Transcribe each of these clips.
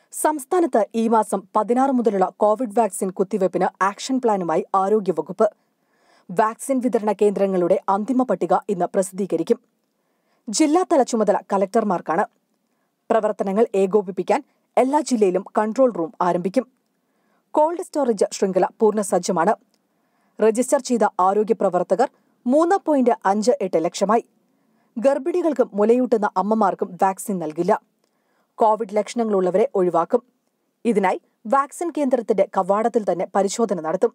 സംസ്ഥാനത്ത് ഈ മാസം പതിനാറ് മുതലുള്ള കോവിഡ് വാക്സിൻ കുത്തിവയ്പ്പിന് ആക്ഷൻ പ്ലാനുമായി ആരോഗ്യവകുപ്പ് വാക്സിൻ വിതരണ കേന്ദ്രങ്ങളുടെ അന്തിമ പട്ടിക ഇന്ന് പ്രസിദ്ധീകരിക്കും ജില്ലാതല ചുമതല കലക്ടർമാർക്കാണ് പ്രവർത്തനങ്ങൾ ഏകോപിപ്പിക്കാൻ എല്ലാ ജില്ലയിലും കൺട്രോൾ റൂം ആരംഭിക്കും കോൾഡ് സ്റ്റോറേജ് ശൃംഖല പൂർണ്ണസജ്ജമാണ് രജിസ്റ്റർ ചെയ്ത ആരോഗ്യ പ്രവർത്തകർ മൂന്ന് പോയിന്റ് അഞ്ച് എട്ട് ലക്ഷമായി ഗർഭിണികൾക്കും മുലയൂട്ടുന്ന അമ്മമാർക്കും വാക്സിൻ നൽകില്ല കോവിഡ് ലക്ഷണങ്ങളുള്ളവരെ ഒഴിവാക്കും ഇതിനായി വാക്സിൻ കേന്ദ്രത്തിന്റെ കവാടത്തിൽ തന്നെ പരിശോധന നടത്തും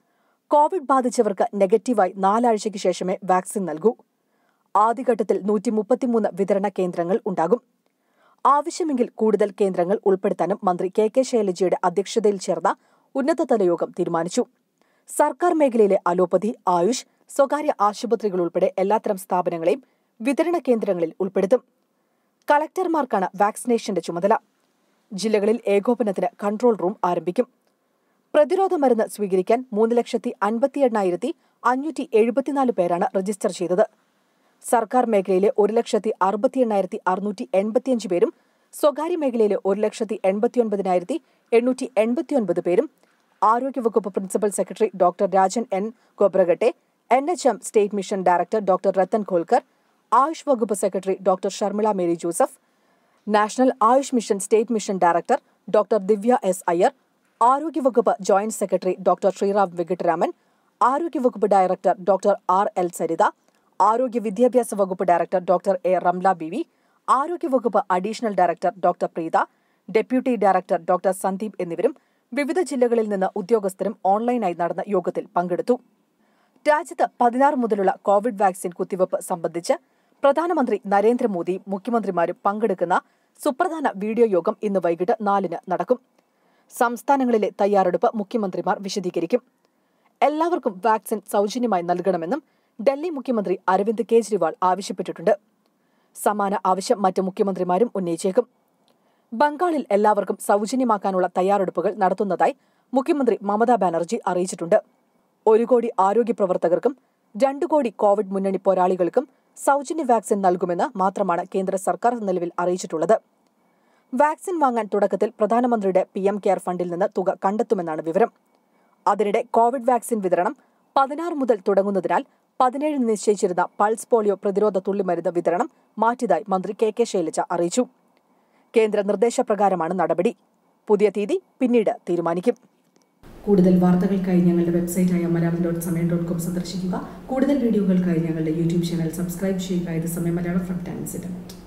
കോവിഡ് ബാധിച്ചവർക്ക് നെഗറ്റീവായി നാലാഴ്ചയ്ക്ക് ശേഷമേ വാക്സിൻ നൽകൂ ആദ്യഘട്ടത്തിൽ നൂറ്റി മുപ്പത്തിമൂന്ന് വിതരണ കേന്ദ്രങ്ങൾ ഉണ്ടാകും ആവശ്യമെങ്കിൽ കൂടുതൽ കേന്ദ്രങ്ങൾ ഉൾപ്പെടുത്താനും മന്ത്രി കെ കെ ശൈലജയുടെ അധ്യക്ഷതയിൽ ചേർന്ന ഉന്നതതല യോഗം തീരുമാനിച്ചു സർക്കാർ മേഖലയിലെ അലോപ്പതി ആയുഷ് സ്വകാര്യ ആശുപത്രികൾ ഉൾപ്പെടെ എല്ലാത്തരം സ്ഥാപനങ്ങളെയും വിതരണ കേന്ദ്രങ്ങളിൽ ഉൾപ്പെടുത്തും കളക്ടർമാർക്കാണ് വാക്സിനേഷന്റെ ചുമതല ജില്ലകളിൽ ഏകോപനത്തിന് കൺട്രോൾ റൂം ആരംഭിക്കും പ്രതിരോധ മരുന്ന് സ്വീകരിക്കാൻ മൂന്ന് ലക്ഷത്തി അൻപത്തി എണ്ണായിരത്തി അഞ്ഞൂറ്റി എഴുപത്തിനാല് പേരാണ് രജിസ്റ്റർ ചെയ്തത് സർക്കാർ മേഖലയിലെ ഒരു ലക്ഷത്തി അറുപത്തി എണ്ണായിരത്തി അറുന്നൂറ്റി എൺപത്തിയഞ്ച് പേരും സ്വകാര്യ മേഖലയിലെ ഒരു ലക്ഷത്തി എൺപത്തിയൊൻപതിനായിരത്തി എണ്ണൂറ്റി എൺപത്തിയൊൻപത് പേരും ആരോഗ്യവകുപ്പ് principal secretary doctor Rajan N Khobragade N H M state mission director doctor Rathan Kholkar Ayush വകുപ്പ് secretary doctor Sharmila Mary Joseph national Ayush mission state mission director doctor Divya S Iyer ആരോഗ്യവകുപ്പ് joint secretary doctor Sriram Venkitaraman ആരോഗ്യവകുപ്പ് director doctor R L Saritha ആരോഗ്യ വിദ്യാഭ്യാസ വകുപ്പ് director doctor A Ramla B V ആരോഗ്യവകുപ്പ് additional director doctor Preetha deputy director doctor Sandeep എന്നിവരും വിവിധ ജില്ലകളിൽ നിന്ന് ഉദ്യോഗസ്ഥരും ഓൺലൈനായി നടന്ന യോഗത്തിൽ പങ്കെടുത്തു രാജ്യത്ത് പതിനാറ് മുതലുള്ള കോവിഡ് വാക്സിൻ കുത്തിവയ്പ് സംബന്ധിച്ച് പ്രധാനമന്ത്രി നരേന്ദ്രമോദിയും മുഖ്യമന്ത്രിമാരും പങ്കെടുക്കുന്ന സുപ്രധാന വീഡിയോ യോഗം ഇന്ന് വൈകിട്ട് നാലിന് നടക്കും സംസ്ഥാനങ്ങളിലെ തയ്യാറെടുപ്പ് മുഖ്യമന്ത്രിമാർ വിശദീകരിക്കും എല്ലാവർക്കും വാക്സിൻ സൗജന്യമായി നൽകണമെന്നും ഡൽഹി മുഖ്യമന്ത്രി അരവിന്ദ് കെജ്രിവാൾ ആവശ്യപ്പെട്ടിട്ടുണ്ട് സമാന ആവശ്യം മറ്റ് മുഖ്യമന്ത്രിമാരും ഉന്നയിച്ചേക്കും ബംഗാളിൽ എല്ലാവർക്കും സൗജന്യമാക്കാനുള്ള തയ്യാറെടുപ്പുകൾ നടത്തുന്നതായി മുഖ്യമന്ത്രി മമതാ ബാനർജി അറിയിച്ചിട്ടുണ്ട് ഒരു കോടി ആരോഗ്യ പ്രവർത്തകർക്കും രണ്ടു കോടി കോവിഡ് മുന്നണി പോരാളികൾക്കും സൗജന്യ വാക്സിൻ നൽകുമെന്ന് മാത്രമാണ് കേന്ദ്ര സർക്കാർ നിലവിൽ അറിയിച്ചിട്ടുള്ളത് വാക്സിൻ വാങ്ങാൻ തുടക്കത്തിൽ പ്രധാനമന്ത്രിയുടെ പി എം കെയർ ഫണ്ടിൽ നിന്ന് തുക കണ്ടെത്തുമെന്നാണ് വിവരം അതിനിടെ കോവിഡ് വാക്സിൻ വിതരണം പതിനാറ് മുതൽ തുടങ്ങുന്നതിനാൽ പതിനേഴിന് നിശ്ചയിച്ചിരുന്ന പൾസ് പോളിയോ പ്രതിരോധ തുള്ളിമരുന്ന് വിതരണം മാറ്റിയതായി മന്ത്രി കെ കെ ശൈലജ അറിയിച്ചു കേന്ദ്ര നിർദ്ദേശപ്രകാരമാണ് നടപടി പുതിയ തീയതി പിന്നീട് തീരുമാനിക്കും കൂടുതൽ വാർത്തകൾക്കായി ഞങ്ങളുടെ വെബ്സൈറ്റായ Malayalam dot Samayam dot com സന്ദർശിക്കുക കൂടുതൽ വീഡിയോകൾക്കായി ഞങ്ങളുടെ യൂട്യൂബ് ചാനൽ സബ്സ്ക്രൈബ് ചെയ്യുക ഇത് സമയം മലയാളം ഫ്രം ടൈംസ് ഇന്റർനെറ്റ്